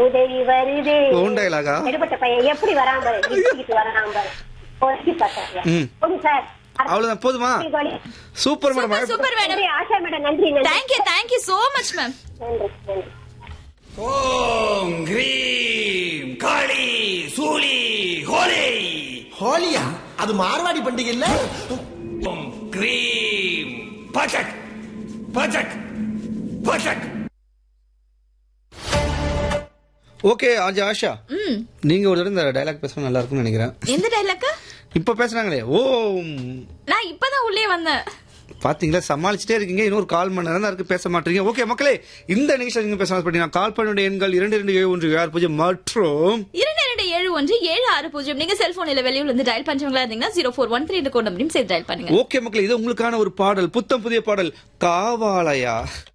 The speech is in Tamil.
உதவி வருதே ஓன் dialogue-ஆ? எடுபட்ட பையன் எப்படி வராம பாரு இடிச்சுக்கிட்டு வராம பாரு பொறுக்கி பார்த்தாங்க ம். போதும் சார் அவ்வளவுதான் போதுமா super madam super super madam நன்றி, ஆஷா மேடம் நன்றி நன்றி thank you thank you so much ma'am நன்றி நன்றி ஓம் கிரீம் காளி சூலி ஹோலி ஹோலியா அது மார்வாடி பண்டிகை இல்ல ஓம் கிரீம் பச்சக் பச்சக் பச்சக் ஓகே ஆஜா ஆஷா ம் நீங்க ஒரு தடவை இந்த டைலாக் பேசணும் நல்லா இருக்கும்னு நினைக்கிறேன் எந்த டைலாக் இப்ப பேசுறாங்களே ஓம் நான் இப்பதான் உள்ளே வந்தேன் பாத்தீங்களா சமாளிச்சுட்டே இருக்கீங்க இன்னொரு கால் மணி நேரம் தான் இருக்கு பேச மாட்டீங்க ஓகே மக்களே இந்த நிகழ்ச்சியில் நீங்க பேச பார்த்தீங்கன்னா கால் பண்ணுடைய எண்கள் இரண்டு இரண்டு ஏழு ஒன்று ஆறு பூஜ்ஜியம் மற்றும் இரண்டு இரண்டு ஏழு ஒன்று ஏழு ஆறு பூஜ்ஜியம் நீங்க செல்போன் இல்ல வெளியூர்ல இருந்து டயல் பண்றவங்களா இருந்தீங்கன்னா zero four one three code அப்படின்னு சேர்த்து டயல் பண்ணுங்க ஓகே மக்களே இது உங்களுக்கான ஒரு பாடல் புத்தம் புதிய பாடல் காவாலயா